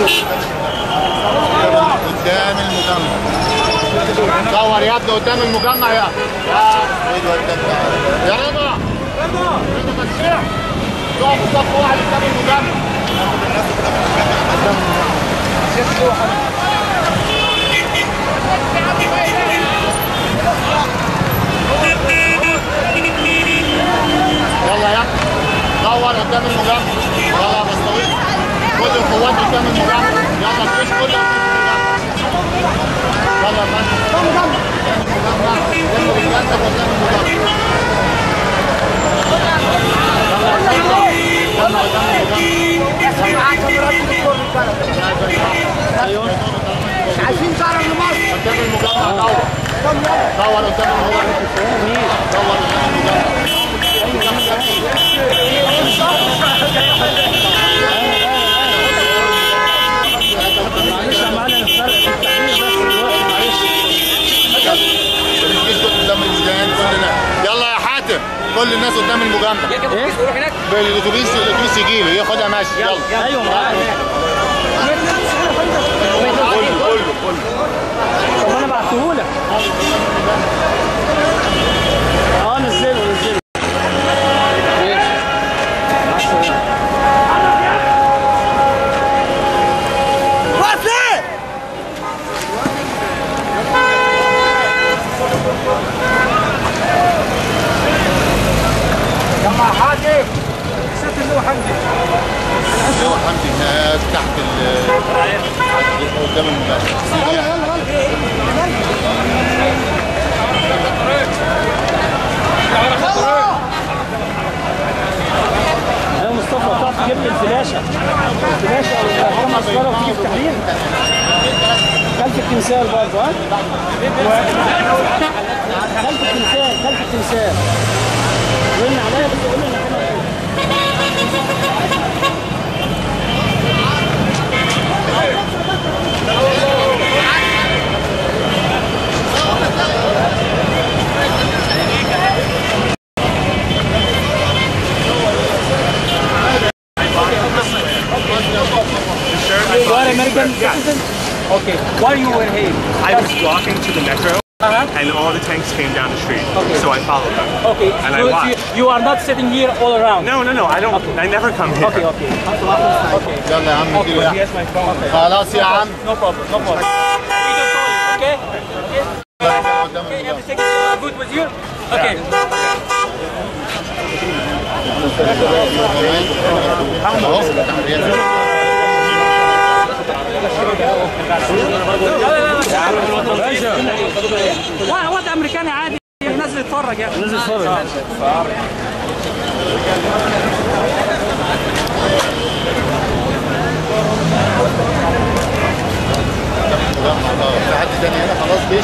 قدام المجمع صور يا ابني قدام المجمع يا يا يا رضا رضا تشريع تقف صف واحد قدام المجمع يلا يا ابني دور قدام المجمع يلا يا بسطويت خد القوات قدام المجمع يلا الجيش كله يلا يا فندم قدام المجمع يلا رجالتك قدام المجمع يلا يا فندم يلا قدام المجمع ايوه مش عايزين تعرف لمصر قدام المجمع دور دور قدام المجمع دور قدام المجمع معلش يا معلم الفرق في التحرير بس دلوقتي معلش الجيش كله قدام الميدان كلنا يلا يا حاتم كل الناس قدام المجمع بالاتوبيس الاتوبيس يجي له ياخدها ماشي يلا ايوه معاك كله كله كله طب انا بعتهولك اه نزله نزله ماشي مع السلامه هو حمدي هناك تحت ال قدام المجمع يا مصطفى تعرف تجيب لي الفلاشه الفلاشه او الارقام مسطره وتيجي في التحرير خلف التمثال برضه ها خلف التمثال خلف التمثال رن عليا بس قول لي انا فين You are American citizen? Okay. Why you were here? I was walking to the metro, and all the tanks came down the street. Okay. So I followed them. Okay. And I so watched. you, you are not sitting here all around. No, no, no. I don't. I never come here. Okay, okay. Okay. يلا يا عم Okay. اديله He has my phone. خلاص يا عم No problem. No problem. We can call you, okay? قدام Okay. المجمع Everything is good with you? Okay. اهو تحرير لا واد امريكاني عادي نازل يتفرج يعني نازل يتفرج في حد تاني هنا خلاص جيش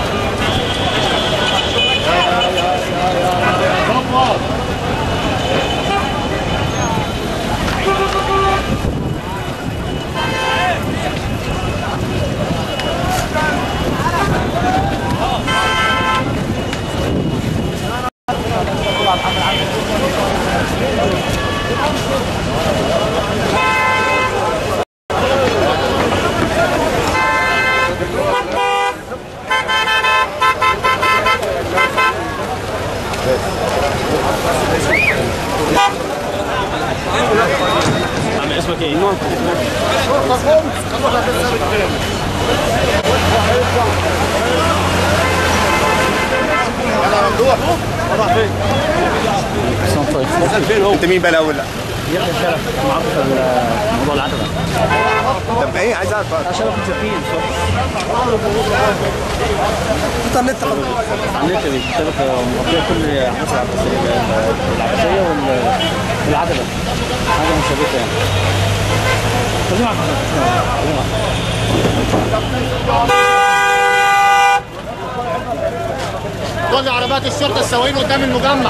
عم اسمك ايه؟ ايمان انا ممدوح انت مين بقى الاول؟ لا يحيى شرف معاك في موضوع العتبه طب ايه عايز اعرف بقى. شرف مسافين انت النت على النت بيشترك مقضيه كل احداث العباسيه العباسيه وال- والعتبه حاجه مشابهه يعني خلينا على كل عربيات الشرطه السواقين قدام المجمع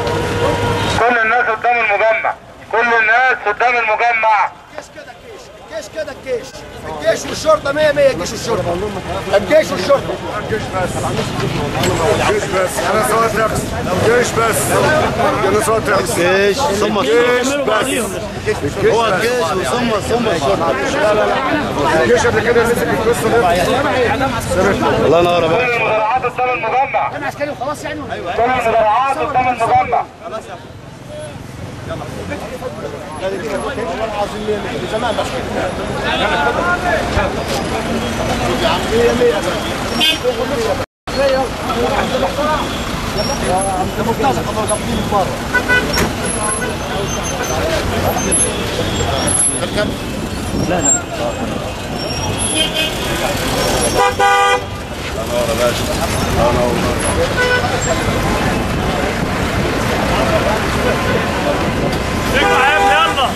كل الناس قدام المجمع كل الناس قدام المجمع الجيش كده الجيش الجيش والشرطه 100 100 الجيش والشرطه الجيش والشرطه جيش بس انا سويت رقص جيش بس انا سويت رقص جيش ثم جيش بس هو الجيش ثم ثم الشرطه الجيش قبل كده مسك القصه دي الله ينور يا باشا مزارعات قدام المجمع انا عسكري وخلاص يعني كل المزارعات قدام المجمع زمان بس اطلع يا ابني يلا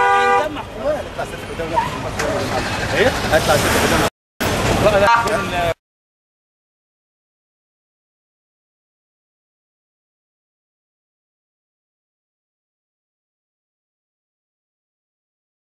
هيطلع